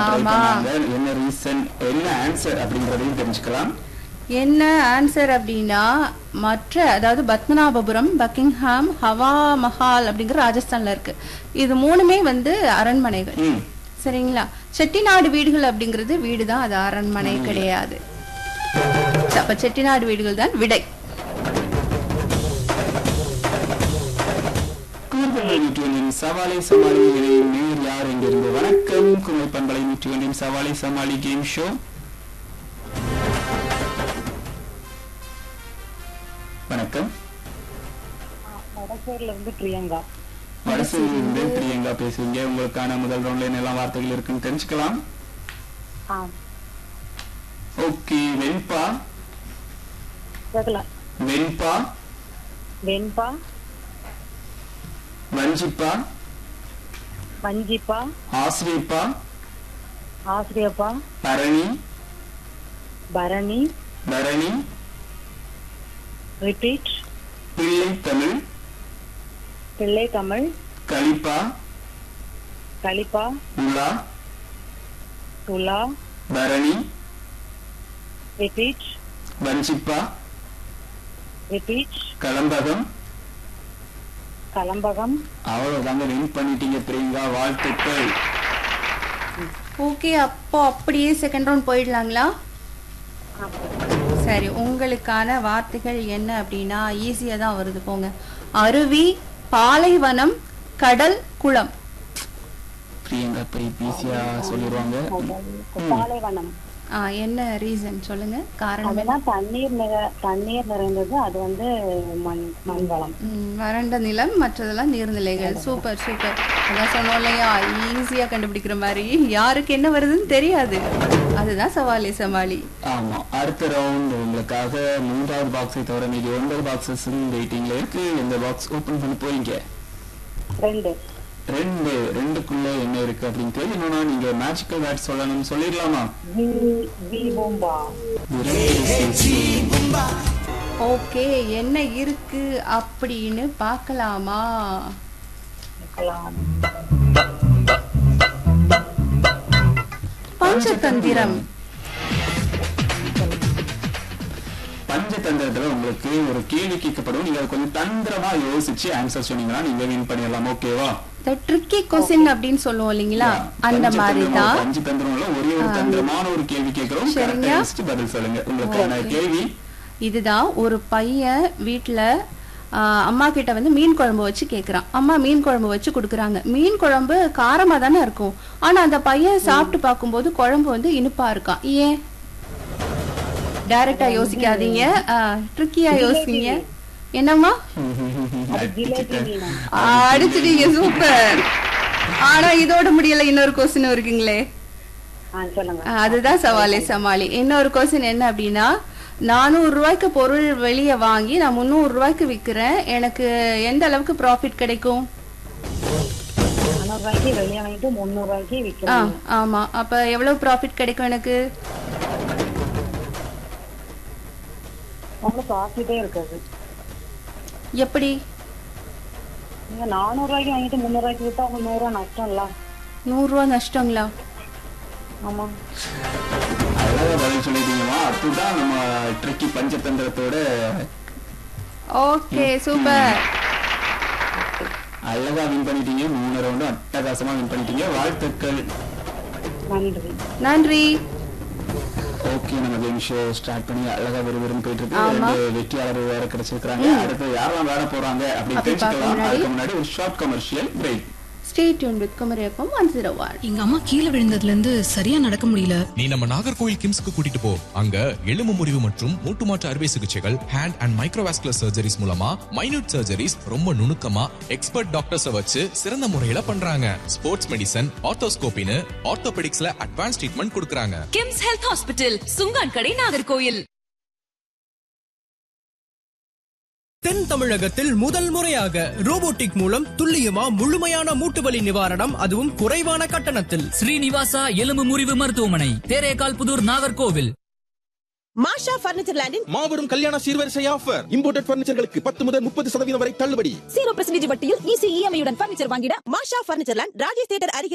ஆமா. பண்ணாங்க. என்ன ரீசன் என்ன ஆன்சர் அப்படிங்கறதையும் தெரிஞ்சுக்கலாம் என்ன ஆன்சர் அப்படின்னா மற்ற அதாவது பத்மநாபபுரம் பக்கிங்ஹாம் ஹவா மஹால் அப்படிங்கிற ராஜஸ்தான்ல இருக்கு இது மூணுமே வந்து அரண்மனைகள் ம் சரிங்களா செட்டிநாடு வீடுகள் அப்படிங்கிறது வீடு தான் அது அரண்மனை கிடையாது அப்ப செட்டிநாடு வீடுகள் தான் விடை குமர்பண்பலை நூற்றி ஒன்றின் சவாலை சமாளி இணையும் நேர் யார் எங்கிருந்து வணக்கம் குமர் பண்பலை நூற்றி ஒன்றின் சவாலை சமாளி கேம் ஷோ வணக்கம் வடசேரில இருந்து பிரியங்கா வடசூரில் இருந்து பிரியங்கா பேசுவீங்க உங்களுக்கான முதல் ரவுண்ட்ல என்னெல்லாம் வார்த்தைகள் இருக்குன்னு தெரிஞ்சுக்கலாம் ஆ ஓகே வெண்பா கேட்கல வெண்பா வெண்பா வஞ்சிப்பா வஞ்சிப்பா ஆசிரியப்பா ஆசிரியப்பா பரணி பரணி பரணி ரிப்பீட் பிள்ளை தமிழ் பிள்ளை தமிழ் கலிப்பா கலிப்பா உலா துலா பரணி ரிப்பீட் வஞ்சிப்பா ரிப்பீட் கலம்பகம் கலம்பகம் அவ்வளவுதாங்க வின் பண்ணிட்டீங்க பிரியங்கா வாழ்த்துக்கள் ஓகே அப்போ அப்படியே செகண்ட் ரவுண்ட் போயிடலாங்களா சரி உங்களுக்கான வார்த்தைகள் என்ன அப்படின்னா ஈஸியா தான் வருது போங்க அருவி பாலைவனம் கடல் குளம் பிரியங்கா போய் ஈஸியா சொல்லிடுவாங்க பாலைவனம் ஆ, என்ன ரீசன் சொல்லுங்க காரணம் என்ன? அதெல்லாம் தண்ணீர் நிற தண்ணீர் நிறைந்தது அது வந்து மண் மண் வளம் ம், வறண்ட நிலம் மற்றதெல்லாம் நீர்நிலைகள் சூப்பர் சூப்பர் அதான் சொன்னோம் இல்லையா ஈஸியா கண்டுபிடிக்கிற மாதிரி யாருக்கு என்ன வருதுன்னு தெரியாது அதுதான் சவாலி சமாளி ஆமா அடுத்த ரவுண்ட் உங்களுக்காக மூன்றாவது பாக்ஸை தவிர மீதி ஒன்பது பாக்ஸஸ் வெயிட்டிங்ல இருக்கு இந்த பாக்ஸ் ஓபன் பண்ணி போறீங்க ரெண்டு ரெண்டு ரெண்டுக்குள்ள என்ன இருக்கு அப்படின்னு தெரியணும்னா நீங்க மேஜிக்கல் வேர்ட் சொல்லணும்னு சொல்லிடலாமா வி வி பூம்பா ஓகே என்ன இருக்கு அப்படின்னு பார்க்கலாமா இருக்கலாம். பஞ்சதந்திரம் பஞ்சதந்திரத்துல உங்களுக்கு ஒரு கேள்வி கேட்கப்படும் நீங்க அதை கொஞ்சம் தந்திரமா யோசிச்சு ஆன்சர் சொன்னீங்கன்னா நீங்க வின் பண்ணிடலாம் ஓகேவா இந்த ட்ரிக்கி கொஸ்டின் அப்படின்னு சொல்லுவோம் இல்லைங்களா அந்த மாதிரி தான் பஞ்சதந்திரம்ல ஒரே ஒரு தந்திரமான ஒரு கேள்வி கேட்கிறோம் சரிங்க. கரெக்டா யோசிச்சு பதில் சொல்லுங்க உங்களுக்கான கேள்வி இதுதான் ஒரு பையன் வீட்ல ஆஹ், அம்மா கிட்ட வந்து மீன் குழம்பு வச்சு கேக்குறான் அம்மா மீன் குழம்பு வச்சு கொடுக்குறாங்க மீன் குழம்பு காரமா தானே இருக்கும் ஆனா அந்த பையன் சாப்பிட்டு பார்க்கும்போது குழம்பு வந்து இனிப்பா இருக்கான் ஏன் டைரக்டா யோசிக்காதீங்க ட்ரிக்கியா யோசிங்க என்னம்மா அது ஜிலேபி மீனா அடிச்சிட்டீங்க சூப்பர் ஆனா இதோட முடியல இன்னொரு கொஸ்டின் இருக்குங்களே ஆ சொல்லுங்க ஆ, அதுதான் சவாலே சமாளி இன்னொரு கொஸ்டின் என்ன அப்படின்னா நானூறு ரூபாய்க்கு பொருள் வெளியே வாங்கி நான் முந்நூறு ரூபாய்க்கு விற்கிறேன் எனக்கு எந்த அளவுக்கு ப்ராஃபிட் கிடைக்கும் நானூறு ரூபாய்க்கு வெளியே வாங்கிட்டு முந்நூறு ரூபாய்க்கு ஆ விற்கிறோம் ஆமா அப்ப எவ்வளவு ப்ராஃபிட் கிடைக்கும் எனக்கு உங்களுக்கு ப்ராஃபிட்டே இருக்காது எப்படி நீங்க நானூறு ரூபாய்க்கு வாங்கிட்டு முந்நூறு ரூபாய்க்கு வித்தா உங்களுக்கு நூறு ரூபாய் நஷ்டம் இல்ல நூறு ரூபா நஷ்டங்களா ஆமா அழகா பதில் சொல்லிட்டீங்கம்மா அதுதான் நம்ம ட்ரிக்கி பஞ்சதந்திரத்தோட ஓகே சூப்பர் அழகா வின் பண்ணிட்டீங்க மூணு ரவுண்டும் அட்டகாசமா வின் பண்ணிட்டீங்க வாழ்த்துக்கள் நன்றி நன்றி ஓகே நம்ம கேம் ஷோ ஸ்டார்ட் பண்ணி அழகா விறுவிறுன்னு போயிட்டு இருக்கு ரெண்டு வெற்றியாளர் வேற கிடைச்சிருக்காங்க அடுத்து யாரெல்லாம் வேற போறாங்க அப்படின்னு அப்படி பார்க்க தெரிஞ்சுக்கலாம் முன்னாடி- அதுக்கு முன்னாடி ஒரு short commercial break stay tuned with குமரியப்பம் ஒன் ஜீரோ ஒன் எங்க அம்மா கீழே விழுந்ததுல இருந்து சரியா நடக்க முடியல நீ நம்ம நாகர்கோவில் கிம்ஸ்க்கு கூட்டிட்டு போ அங்க எலும்பு முறிவு மற்றும் மூட்டு மாற்று அறுவை சிகிச்சைகள் ஹேண்ட் அண்ட் மைக்ரோவாஸ்குலர் சர்ஜரிஸ் மூலமா மைனூட் சர்ஜரிஸ் ரொம்ப நுணுக்கமா எக்ஸ்பர்ட் டாக்டர்ஸ் வச்சு சிறந்த முறையில பண்றாங்க ஸ்போர்ட்ஸ் மெடிசன் ஆர்த்தோஸ்கோபின்னு ஆர்த்தோபெடிக்ஸ்ல அட்வான்ஸ் ட்ரீட்மெண்ட் கொடுக்கறாங்க கிம்ஸ் ஹெல்த் ஹாஸ்பிட்டல் சுங்கான் கடை நாகர்கோயில் தென் தமிழகத்தில் முதல் முறையாக ரோபோட்டிக் மூலம் துல்லியமா முழுமையான மூட்டு வலி நிவாரணம் அதுவும் குறைவான கட்டணத்தில் ஸ்ரீனிவாசா எலும்பு முறிவு மருத்துவமனை தேரேகால் புதூர் நாகர்கோவில் மாஷா பர்னிச்சர் லேண்டின் மாபெரும் கல்யாண சீர்வரிசை ஆஃபர் இம்போர்ட்டட் பர்னிச்சர்களுக்கு பத்து முதல் முப்பது சதவீதம் வரை தள்ளுபடி ஜீரோ பெர்சன்டேஜ் வட்டியில் ஈஸி இஎம்ஐ உடன் பர்னிச்சர் வாங்கிட Masha furniture land Rajesh theatre அருகில்